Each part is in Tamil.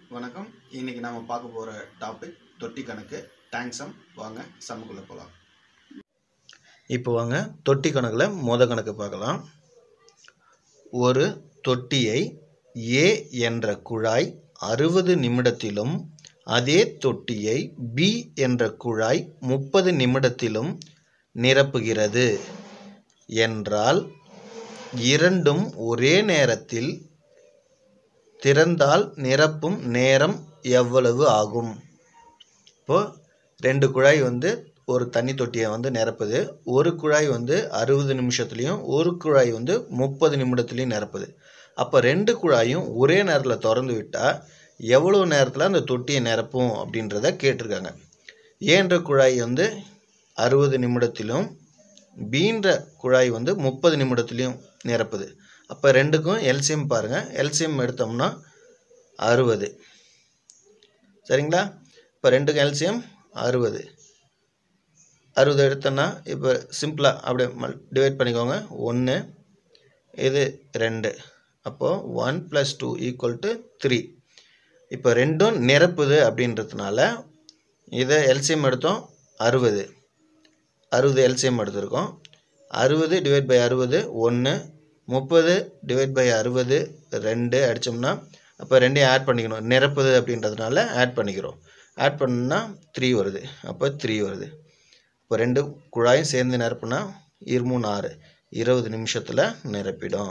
வணக்கம் இன்னைக்கு நாம பார்க்க போகிற டாபிக் தொட்டி கணக்கு டேங்க்ஸம் வாங்க சம்முக்குள்ளே போகலாம் இப்போ வாங்க தொட்டி கணக்கில் மொத கணக்கு பார்க்கலாம் ஒரு தொட்டியை ஏ என்ற குழாய் அறுபது நிமிடத்திலும் அதே தொட்டியை பி என்ற குழாய் முப்பது நிமிடத்திலும் நிரப்புகிறது என்றால் இரண்டும் ஒரே நேரத்தில் திறந்தால் நிரப்பும் நேரம் எவ்வளவு ஆகும் இப்போ ரெண்டு குழாய் வந்து ஒரு தண்ணி தொட்டியை வந்து நிரப்புது ஒரு குழாய் வந்து அறுபது நிமிஷத்துலையும் ஒரு குழாய் வந்து முப்பது நிமிடத்துலையும் நிரப்புது அப்போ ரெண்டு குழாயும் ஒரே நேரத்தில் திறந்து விட்டால் எவ்வளோ நேரத்தில் அந்த தொட்டியை நிரப்பும் அப்படின்றத கேட்டிருக்காங்க ஏன்ற குழாய் வந்து அறுபது நிமிடத்திலும் பீன்ற குழாய் வந்து முப்பது நிமிடத்துலையும் நிரப்புது அப்போ ரெண்டுக்கும் எல்சிஎம் பாருங்கள் எல்சிஎம் எடுத்தோம்னா அறுபது சரிங்களா இப்போ ரெண்டுக்கும் எல்சிஎம் அறுபது அறுபது எடுத்தோன்னா இப்போ சிம்பிளாக அப்படியே டிவைட் பண்ணிக்கோங்க ஒன்று இது ரெண்டு அப்போது one plus two equal to three இப்போ ரெண்டும் நிரப்புது அப்படின்றதுனால இதை எல்சிஎம் எடுத்தோம் அறுபது அறுபது எல்சிஎம் எடுத்திருக்கோம் அறுபது டிவைட் பை அறுபது ஒன்று முப்பது டிவைட் பை அறுபது ரெண்டு அடித்தோம்னா அப்போ ரெண்டையும் ஆட் பண்ணிக்கணும் நிரப்புது அப்படின்றதுனால ஆட் பண்ணிக்கிறோம் ஆட் பண்ணா த்ரீ வருது அப்போ த்ரீ வருது இப்போ ரெண்டு குழாயும் சேர்ந்து நிரப்புனா இருமூணு ஆறு இருபது நிமிஷத்தில் நிரப்பிடும்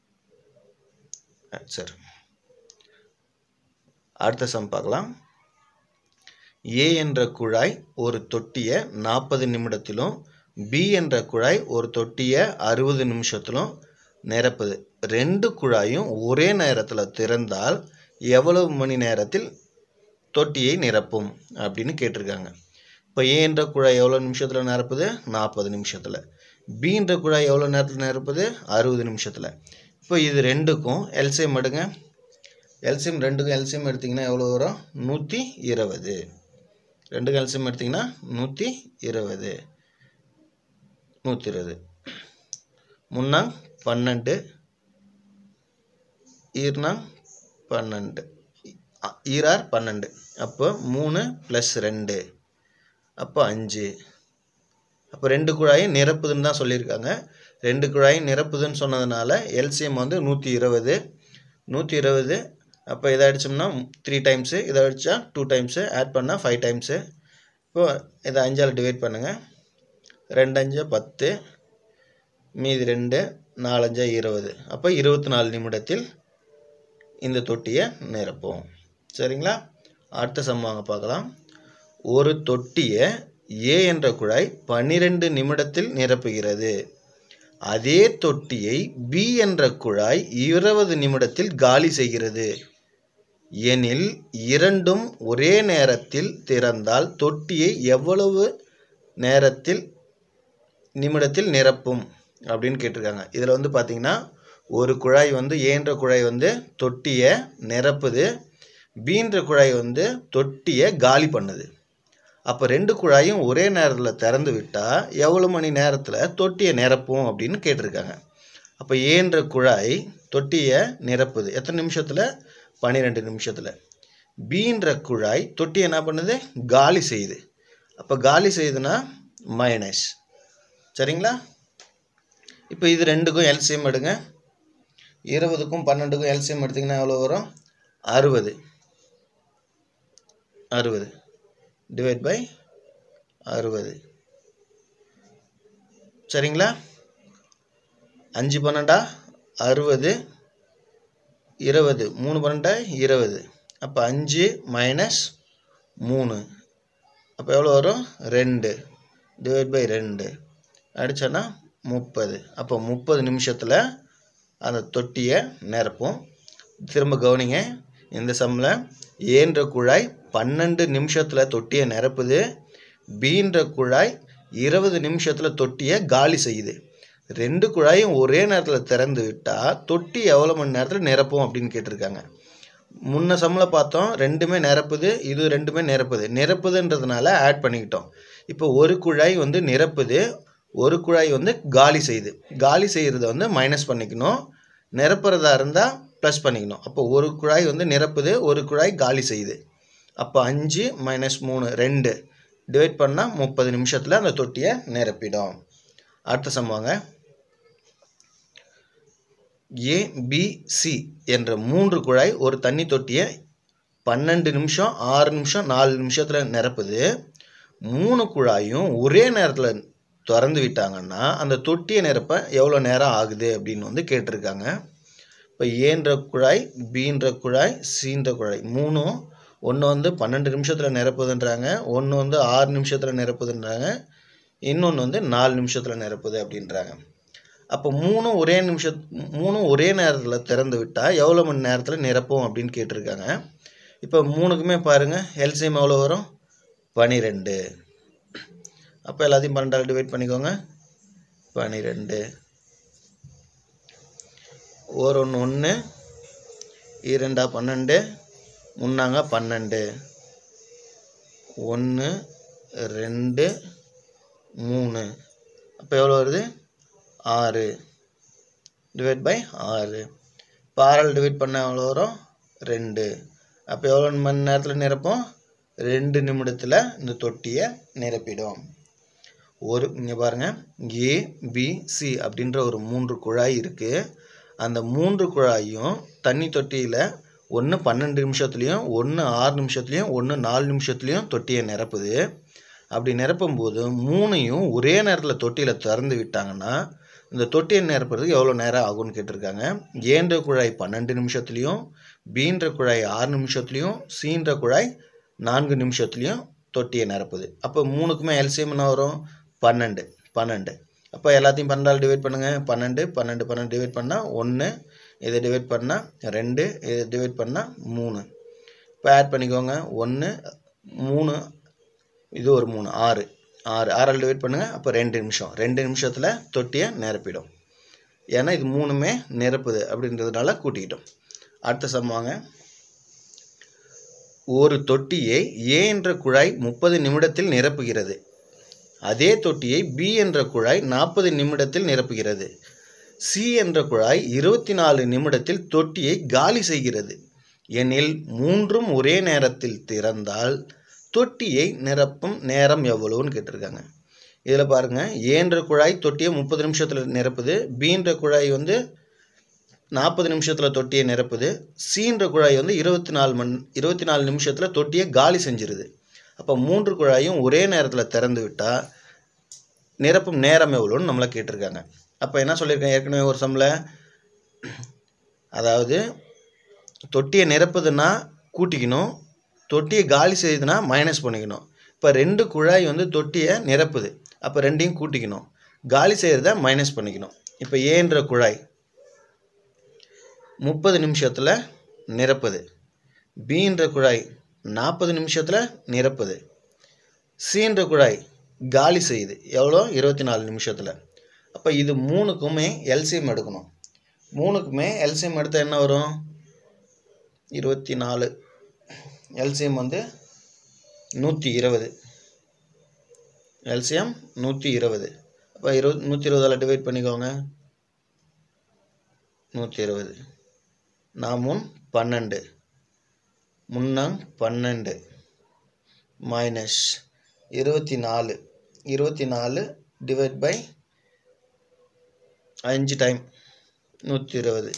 சரி அடுத்த சம் பார்க்கலாம் ஏ என்ற குழாய் ஒரு தொட்டியை நாற்பது நிமிடத்திலும் பி என்ற குழாய் ஒரு தொட்டியை அறுபது நிமிஷத்திலும் நிரப்புது ரெண்டு குழாயும் ஒரே நேரத்தில் திறந்தால் எவ்வளவு மணி நேரத்தில் தொட்டியை நிரப்பும் அப்படின்னு கேட்டிருக்காங்க இப்போ ஏ என்ற குழாய் எவ்வளோ நிமிஷத்தில் நிரப்புது நாற்பது நிமிஷத்தில் பீன்ற குழாய் எவ்வளோ நேரத்தில் நிரப்புது அறுபது நிமிஷத்தில் இப்போ இது ரெண்டுக்கும் எல்சிஎம் எடுங்க எல்சிஎம் ரெண்டுக்கும் எல்சிஎம் எடுத்திங்கன்னா எவ்வளோ வரும் நூற்றி இருபது ரெண்டுக்கும் எல்சிஎம் எடுத்திங்கன்னா நூற்றி இருபது நூற்றி இருபது முன்னாங் பன்னெண்டு ஈர்னாங் பன்னெண்டு அ- ஈரார் பன்னெண்டு அப்போ மூணு ப்ளஸ் ரெண்டு அப்போ அஞ்சு அப்போ ரெண்டு குழாயும் நிரப்புதுன்னு தான் சொல்லியிருக்காங்க ரெண்டு குழாயும் நிரப்புதுன்னு சொன்னதுனால எல்சிஎம் வந்து நூற்றி இருபது நூற்றி இருபது அப்போ இதை அடித்தோம்னா த்ரீ டைம்ஸு இதை அடித்தா டூ டைம்ஸு ஆட் பண்ணால் ஃபைவ் டைம்ஸு இப்போ இதை அஞ்சால் டிவைட் பண்ணுங்கள் ரெண்டு அஞ்சா பத்து மீதி ரெண்டு நாலஞ்சா இருபது அப்போ இருபத்தி நாலு நிமிடத்தில் இந்த தொட்டியை நிரப்போம் சரிங்களா அடுத்த சம் வாங்க பார்க்கலாம் ஒரு தொட்டியை ஏ என்ற குழாய் பன்னிரெண்டு நிமிடத்தில் நிரப்புகிறது அதே தொட்டியை பி என்ற குழாய் இருபது நிமிடத்தில் காலி செய்கிறது எனில் இரண்டும் ஒரே நேரத்தில் திறந்தால் தொட்டியை எவ்வளவு நேரத்தில் நிமிடத்தில் நிரப்பும் அப்படின்னு கேட்டிருக்காங்க இதில் வந்து பார்த்தீங்கன்னா ஒரு குழாய் வந்து ஏன்ற குழாய் வந்து தொட்டியை நிரப்புது பீன்ற குழாய் வந்து தொட்டியை காலி பண்ணுது அப்போ ரெண்டு குழாயும் ஒரே நேரத்தில் திறந்து விட்டால் எவ்வளோ மணி நேரத்தில் தொட்டியை நிரப்பும் அப்படின்னு கேட்டிருக்காங்க அப்போ ஏன்ற குழாய் தொட்டியை நிரப்புது எத்தனை நிமிஷத்தில் பன்னிரெண்டு நிமிஷத்தில் பீன்ற குழாய் தொட்டியை என்ன பண்ணுது காலி செய்யுது அப்போ காலி செய்யுதுன்னா மைனஸ் சரிங்களா இப்போ இது ரெண்டுக்கும் எல்சிஎம் எடுங்க இருபதுக்கும் பன்னெண்டுக்கும் எல்சிஎம் எடுத்திங்கன்னா எவ்வளோ வரும் அறுபது அறுபது டிவைட் பை அறுபது சரிங்களா அஞ்சு பன்னெண்டா அறுபது இருபது மூணு பன்னெண்டா இருபது அப்போ அஞ்சு மைனஸ் மூணு அப்போ எவ்வளோ வரும் ரெண்டு டிவைட் பை ரெண்டு அடித்தோன்னா முப்பது அப்போ முப்பது நிமிஷத்தில் அந்த தொட்டியை நிரப்பும் திரும்ப கவனிங்க இந்த சம்மில் ஏன்ற குழாய் பன்னெண்டு நிமிஷத்தில் தொட்டியை நிரப்புது பீன்ற குழாய் இருபது நிமிஷத்தில் தொட்டியை காலி செய்யுது ரெண்டு குழாயும் ஒரே நேரத்தில் திறந்து விட்டால் தொட்டி எவ்வளோ மணி நேரத்தில் நிரப்பும் அப்படின்னு கேட்டிருக்காங்க முன்ன சம்மில் பார்த்தோம் ரெண்டுமே நிரப்புது இது ரெண்டுமே நிரப்புது நிரப்புதுன்றதுனால ஆட் பண்ணிக்கிட்டோம் இப்போ ஒரு குழாய் வந்து நிரப்புது ஒரு குழாய் வந்து காலி செய்யுது காலி செய்கிறத வந்து மைனஸ் பண்ணிக்கணும் நிரப்புறதா இருந்தால் ப்ளஸ் பண்ணிக்கணும் அப்போ ஒரு குழாய் வந்து நிரப்புது ஒரு குழாய் காலி செய்யுது அப்போ அஞ்சு மைனஸ் மூணு ரெண்டு டிவைட் பண்ணால் முப்பது நிமிஷத்தில் அந்த தொட்டியை நிரப்பிடும் அடுத்த சம்பவங்க ஏ பி சி என்ற மூன்று குழாய் ஒரு தண்ணி தொட்டியை பன்னெண்டு நிமிஷம் ஆறு நிமிஷம் நாலு நிமிஷத்தில் நிரப்புது மூணு குழாயும் ஒரே நேரத்தில் திறந்து விட்டாங்கன்னா அந்த தொட்டியை நிரப்ப எவ்வளோ நேரம் ஆகுது அப்படின்னு வந்து கேட்டிருக்காங்க இப்போ ஏன்ற குழாய் பீன்ற குழாய் சீன்ற குழாய் மூணும் ஒன்று வந்து பன்னெண்டு நிமிஷத்தில் நிரப்புதுன்றாங்க ஒன்று வந்து ஆறு நிமிஷத்தில் நிரப்புதுன்றாங்க இன்னொன்று வந்து நாலு நிமிஷத்தில் நிரப்புது அப்படின்றாங்க அப்போ மூணும் ஒரே நிமிஷ மூணும் ஒரே நேரத்தில் திறந்து விட்டால் எவ்வளோ மணி நேரத்தில் நிரப்போம் அப்படின்னு கேட்டிருக்காங்க இப்போ மூணுக்குமே பாருங்கள் எல்சிஎம் எவ்வளோ வரும் பனிரெண்டு அப்போ எல்லாத்தையும் பன்னெண்டால் டிவைட் பண்ணிக்கோங்க பனிரெண்டு ஒரு ஒன்று ஒன்று இரண்டா பன்னெண்டு முன்னாங்க பன்னெண்டு ஒன்று ரெண்டு மூணு அப்போ எவ்வளோ வருது ஆறு டிவைட் பை ஆறு இப்போ ஆறால் டிவைட் பண்ண எவ்வளோ வரும் ரெண்டு அப்போ எவ்வளோ மணி நேரத்தில் நிரப்போம் ரெண்டு நிமிடத்தில் இந்த தொட்டியை நிரப்பிடும் ஒரு இங்கே பாருங்கள் ஏ பி சி அப்படின்ற ஒரு மூன்று குழாய் இருக்குது அந்த மூன்று குழாயும் தண்ணி தொட்டியில் ஒன்று பன்னெண்டு நிமிஷத்துலேயும் ஒன்று ஆறு நிமிஷத்துலேயும் ஒன்று நாலு நிமிஷத்துலேயும் தொட்டியை நிரப்புது அப்படி நிரப்பும்போது மூணையும் ஒரே நேரத்தில் தொட்டியில் திறந்து விட்டாங்கன்னா இந்த தொட்டியை நிரப்புறதுக்கு எவ்வளோ நேரம் ஆகும்னு கேட்டிருக்காங்க ஏன்ற குழாய் பன்னெண்டு நிமிஷத்துலேயும் பீன்ற குழாய் ஆறு நிமிஷத்துலேயும் சீன்ற குழாய் நான்கு நிமிஷத்துலேயும் தொட்டியை நிரப்புது அப்போ மூணுக்குமே எல்சிஎம் என்ன வரும் பன்னெண்டு பன்னெண்டு அப்போ எல்லாத்தையும் பன்னெண்டால் டிவைட் பண்ணுங்கள் பன்னெண்டு பன்னெண்டு பன்னெண்டு டிவைட் பண்ணால் ஒன்று இதை டிவைட் பண்ணால் ரெண்டு இதை டிவைட் பண்ணால் மூணு இப்போ ஆட் பண்ணிக்கோங்க ஒன்று மூணு இது ஒரு மூணு ஆறு ஆறு ஆறால் டிவைட் பண்ணுங்கள் அப்போ ரெண்டு நிமிஷம் ரெண்டு நிமிஷத்தில் தொட்டியை நிரப்பிடும் ஏன்னா இது மூணுமே நிரப்புது அப்படின்றதுனால கூட்டிக்கிட்டோம் அடுத்த சம்மாங்க ஒரு தொட்டியை ஏ என்ற குழாய் முப்பது நிமிடத்தில் நிரப்புகிறது அதே தொட்டியை பி என்ற குழாய் நாற்பது நிமிடத்தில் நிரப்புகிறது சி என்ற குழாய் இருபத்தி நாலு நிமிடத்தில் தொட்டியை காலி செய்கிறது எனில் மூன்றும் ஒரே நேரத்தில் திறந்தால் தொட்டியை நிரப்பும் நேரம் எவ்வளோன்னு கேட்டிருக்காங்க இதில் பாருங்கள் ஏன்ற குழாய் தொட்டியை முப்பது நிமிஷத்தில் நிரப்புது பீன்ற குழாய் வந்து நாற்பது நிமிஷத்தில் தொட்டியை நிரப்புது சீன்ற குழாய் வந்து இருபத்தி நாலு மண் இருபத்தி நாலு நிமிஷத்தில் தொட்டியை காலி செஞ்சிருது அப்போ மூன்று குழாயும் ஒரே நேரத்தில் திறந்து விட்டால் நிரப்பும் நேரம் எவ்வளோன்னு நம்மளை கேட்டிருக்காங்க அப்போ என்ன சொல்லியிருக்கேன் ஏற்கனவே ஒரு சம்மில் அதாவது தொட்டியை நிரப்புதுன்னா கூட்டிக்கணும் தொட்டியை காலி செய்யுதுன்னா மைனஸ் பண்ணிக்கணும் இப்போ ரெண்டு குழாய் வந்து தொட்டியை நிரப்புது அப்போ ரெண்டையும் கூட்டிக்கணும் காலி செய்கிறத மைனஸ் பண்ணிக்கணும் இப்போ ஏன்ற குழாய் முப்பது நிமிஷத்தில் நிரப்புது பீன்ற குழாய் நாற்பது நிமிஷத்தில் நிரப்புது சீன்ற குழாய் காலி செய்யுது எவ்வளோ இருபத்தி நாலு நிமிஷத்தில் அப்போ இது மூணுக்குமே எல்சிஎம் எடுக்கணும் மூணுக்குமே எல்சிஎம் எடுத்தால் என்ன வரும் இருபத்தி நாலு எல்சிஎம் வந்து நூற்றி இருபது எல்சிஎம் நூற்றி இருபது அப்போ இருபது நூற்றி இருபதால் டிவைட் பண்ணிக்கோங்க நூற்றி இருபது நாமும் பன்னெண்டு முன்னாங் பன்னெண்டு மைனஸ் இருபத்தி நாலு இருபத்தி நாலு டிவைட் பை அஞ்சு டைம் நூற்றி இருபது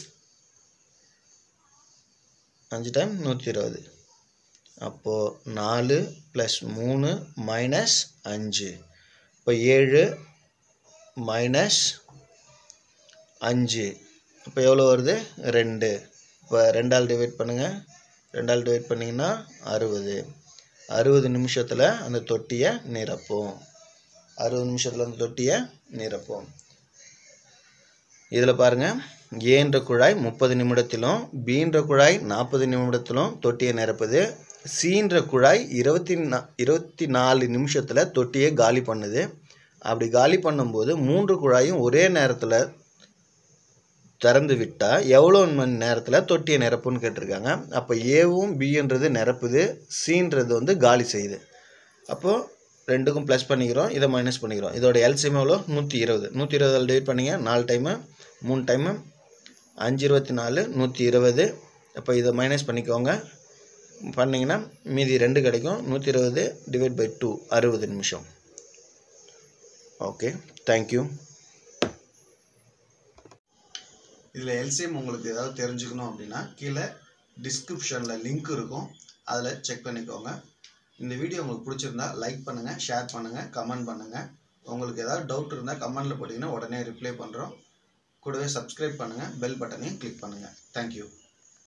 அஞ்சு டைம் நூற்றி இருபது அப்போது நாலு ப்ளஸ் மூணு மைனஸ் அஞ்சு இப்போ ஏழு மைனஸ் அஞ்சு இப்போ எவ்வளோ வருது ரெண்டு இப்போ ரெண்டால் டிவைட் பண்ணுங்கள் ரெண்டால் டிவைட் பண்ணிங்கன்னா அறுபது அறுபது நிமிஷத்தில் அந்த தொட்டியை நிரப்போம் அறுபது நிமிஷத்தில் அந்த தொட்டியை நிரப்போம் இதில் பாருங்கள் ஏன்ற குழாய் முப்பது நிமிடத்திலும் பீன்ற குழாய் நாற்பது நிமிடத்திலும் தொட்டியை நிரப்புது சீன்ற குழாய் இருபத்தி நா இருபத்தி நாலு நிமிஷத்தில் தொட்டியை காலி பண்ணுது அப்படி காலி பண்ணும்போது மூன்று குழாயும் ஒரே நேரத்தில் திறந்து விட்டால் எவ்வளோ மணி நேரத்தில் தொட்டியை நிரப்புன்னு கேட்டிருக்காங்க அப்போ ஏவும் பின்றது நிரப்புது சீன்றது வந்து காலி செய்யுது அப்போது ரெண்டுக்கும் ப்ளஸ் பண்ணிக்கிறோம் இதை மைனஸ் பண்ணிக்கிறோம் இதோட எல்சிஎம் எவ்வளோ நூற்றி இருபது நூற்றி இருபதில் டிவைட் பண்ணிங்க நாலு டைமு மூணு டைமு அஞ்சு இருபத்தி நாலு நூற்றி இருபது அப்போ இதை மைனஸ் பண்ணிக்கோங்க பண்ணிங்கன்னா மீதி ரெண்டு கிடைக்கும் நூற்றி இருபது டிவைட் பை டூ அறுபது நிமிஷம் ஓகே தேங்க்யூ இதில் எல்சிஎம் உங்களுக்கு ஏதாவது தெரிஞ்சுக்கணும் அப்படின்னா கீழே டிஸ்கிரிப்ஷனில் லிங்க் இருக்கும் அதில் செக் பண்ணிக்கோங்க இந்த வீடியோ உங்களுக்கு பிடிச்சிருந்தா லைக் பண்ணுங்கள் ஷேர் பண்ணுங்கள் கமெண்ட் பண்ணுங்கள் உங்களுக்கு ஏதாவது டவுட் இருந்தால் கமெண்டில் போட்டிங்கன்னா உடனே ரிப்ளை பண்ணுறோம் கூடவே சப்ஸ்கிரைப் பண்ணுங்கள் பெல் பட்டனையும் கிளிக் பண்ணுங்கள் தேங்க்யூ